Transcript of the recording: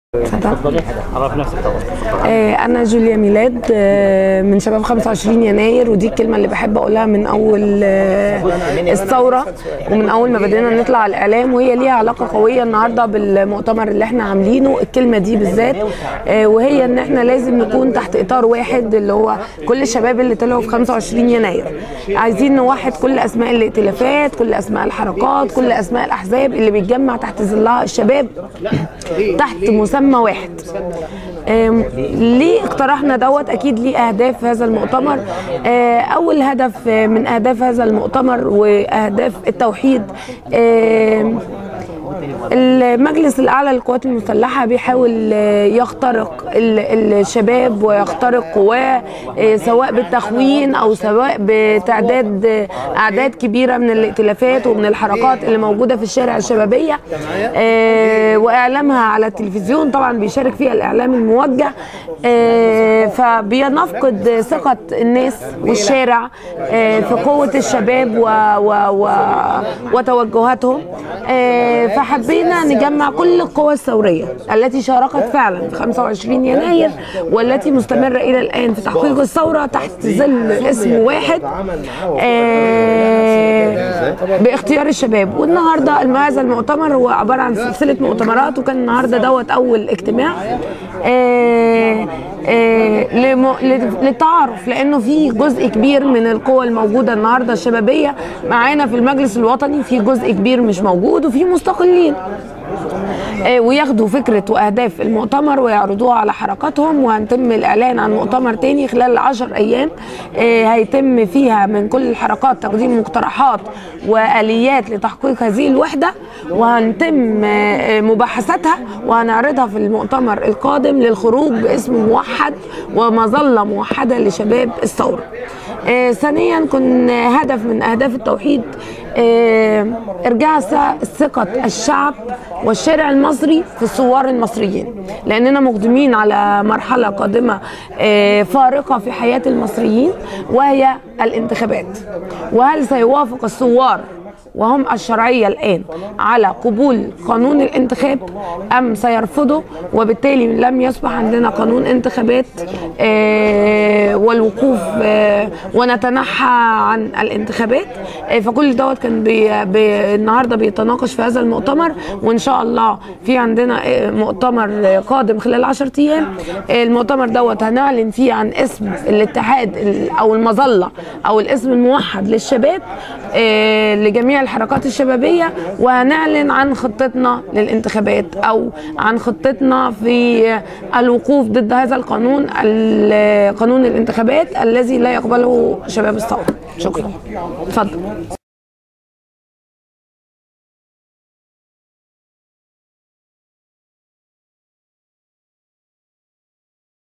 اتفضلي عرف نفسك طبعا آه، أنا جوليا ميلاد آه، من شباب 25 يناير ودي الكلمة اللي بحب أقولها من أول آه، الثورة ومن أول ما بدينا نطلع على الإعلام وهي ليها علاقة قوية النهاردة بالمؤتمر اللي احنا عاملينه الكلمة دي بالذات آه، وهي إن احنا لازم نكون تحت إطار واحد اللي هو كل الشباب اللي طلعوا في 25 يناير عايزين نوحد كل أسماء الائتلافات كل أسماء الحركات كل أسماء الأحزاب اللي بيتجمع تحت ظلها الشباب تحت مسمى واحد آم، ليه اقترحنا دوت اكيد ليه اهداف هذا المؤتمر آه، اول هدف آه، من اهداف هذا المؤتمر واهداف التوحيد آم، المجلس الاعلى للقوات المسلحه بيحاول آه، يخترق ال- الشباب ويخترق قواه آه، سواء بالتخوين او سواء بتعداد آه، اعداد كبيره من الائتلافات ومن الحركات اللي موجوده في الشارع الشبابيه آه، واعلامها على التلفزيون طبعا بيشارك فيها الاعلام الموجه آه، فبينفقد ثقه الناس والشارع آه، في قوه الشباب و و و وتوجهاتهم آه، فحبينا نجمع كل القوى الثوريه التي شاركت فعلا في 25 يناير والتي مستمره الى الان في تحقيق الثوره تحت ظل اسم واحد آه، باختيار الشباب والنهارده الم- هذا المؤتمر هو عباره عن سلسله مؤتمرات وكان النهارده دوت اول اجتماع آه، آه، لم- لل- للتعارف لانه في جزء كبير من القوى الموجوده النهارده الشبابيه معانا في المجلس الوطني في جزء كبير مش موجود وفي مستقلين آه، وياخدوا فكرة وأهداف المؤتمر ويعرضوها على حركاتهم وهنتم الإعلان عن مؤتمر تاني خلال عشر أيام آه، هيتم فيها من كل الحركات تقديم مقترحات وآليات لتحقيق هذه الوحدة وهنتم آه، مباحثاتها وهنعرضها في المؤتمر القادم للخروج باسم موحد ومظلة موحدة لشباب الثورة آه، ثانيا كن هدف من أهداف التوحيد آه، ارجاع ث- ثقة الشعب والشارع المصري في الثوار المصريين لأننا مقدمين على مرحلة قادمة آه، فارقة في حياة المصريين وهي الانتخابات وهل سيوافق الثوار وهم الشرعية الآن على قبول قانون الانتخاب أم سيرفضوا وبالتالي لم يصبح عندنا قانون انتخابات آه، والوقوف آه، ونتنحى عن الانتخابات آه، فكل دوت كان بي بي النهارده بيتناقش في هذا المؤتمر وان شاء الله في عندنا آه، مؤتمر آه، قادم خلال 10 ايام آه، المؤتمر دوت هنعلن فيه عن اسم الاتحاد ال- او المظله او الاسم الموحد للشباب آه، لجميع الحركات الشبابيه وهنعلن عن خطتنا للانتخابات او عن خطتنا في الوقوف ضد هذا القانون ال- قانون الانتخابات الذي لا يقبله شباب الثوره شكرا اتفضل